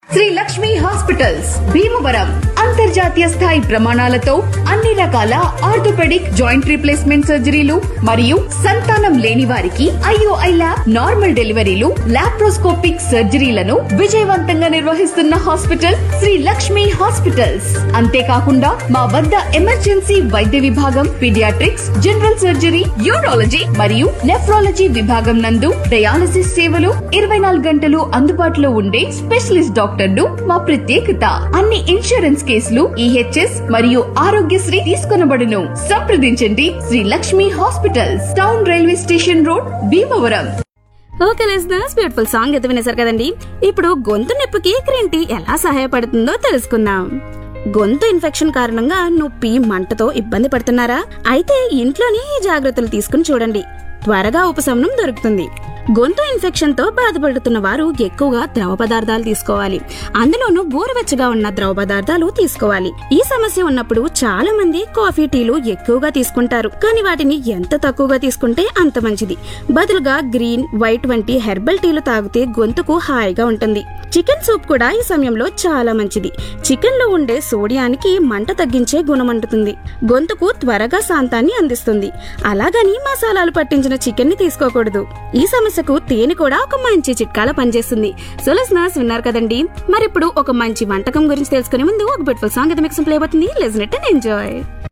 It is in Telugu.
శ్రీ లక్ష్మి హాస్పిటల్స్ భీమవరం అంతర్జాతీయ స్థాయి ప్రమాణాలతో అన్ని రకాల ఆర్థోపెడిక్ జాయింట్ రీప్లేస్మెంట్ సర్జరీలు మరియు సంతానం లేని వారికి ఐఓఐ ల్యాబ్ నార్మల్ డెలివరీలు లాప్రోస్కోపిక్ సర్జరీలను విజయవంతంగా నిర్వహిస్తున్న హాస్పిటల్ శ్రీ లక్ష్మి హాస్పిటల్స్ అంతేకాకుండా మా వద్ద ఎమర్జెన్సీ వైద్య విభాగం పీడియాట్రిక్స్ జనరల్ సర్జరీ యూరాలజీ మరియు నెఫ్రాలజీ విభాగం నందు డయాలసిస్ సేవలు ఇరవై నాలుగు గంటలు అందుబాటులో ఉండే స్పెషలిస్ట్ డాక్టర్లు మా ప్రత్యేకత అన్ని ఇన్సూరెన్స్ కేసులు ఈహెచ్ఎస్ మరియు ఆరోగ్యశ్రీ తీసుకొనబడును సంప్రదించండి Sri Lakshmi hospitals town railway station road Bhimavaram okay listeners beautiful song ఎత్తు వినేశారు కదండి ఇప్పుడు గొంతు నొప్పికి గ్రీన్ టీ ఎలా సహాయపడుతుందో తెలుసుకుందాం గొంతు ఇన్ఫెక్షన్ కారణంగా నొప్పి మంటతో ఇబ్బంది పడుతున్నారా అయితే ఇంట్లోనే ఈ జాగ్రత్తలు తీసుకుని చూడండి త్వరగా ఉపశమనం దొరుకుతుంది గొంతు ఇన్ఫెక్షన్ తో బాధపడుతున్న వారు ఎక్కువగా ద్రవ పదార్థాలు తీసుకోవాలి అందులోనూ గోరువెచ్చగా ఉన్న ద్రవ పదార్థాలు తీసుకోవాలి ఈ సమస్య ఉన్నప్పుడు చాలా మంది కాఫీ టీలు ఎక్కువగా తీసుకుంటారు కానీ వాటిని ఎంత తక్కువగా తీసుకుంటే అంత మంచిది బదులుగా గ్రీన్ వైట్ వంటి హెర్బల్ టీలు తాగితే గొంతుకు హాయిగా ఉంటుంది చికెన్ సూప్ కూడా ఈ సమయంలో చాలా మంచిది చికెన్ లో ఉండే సోడియానికి మంట తగ్గించే గుణమంటుతుంది గొంతుకు త్వరగా శాంతాన్ని అందిస్తుంది అలాగని మసాలాలు పట్టించిన చికెన్ ని తీసుకోకూడదు ఈ సమస్యకు తేనె కూడా ఒక మంచి చిట్కాలా పనిచేస్తుంది సో లిసనర్స్ విన్నారు కదండి మరి ఇప్పుడు ఒక మంచి వంటకం గురించి తెలుసుకునే ముందు ఒక బ్యూటిఫుల్ సాంగ్ అయితే మీకు ప్లే అవుతుంది లిజన్ ఇట్ అండ్ ఎంజాయ్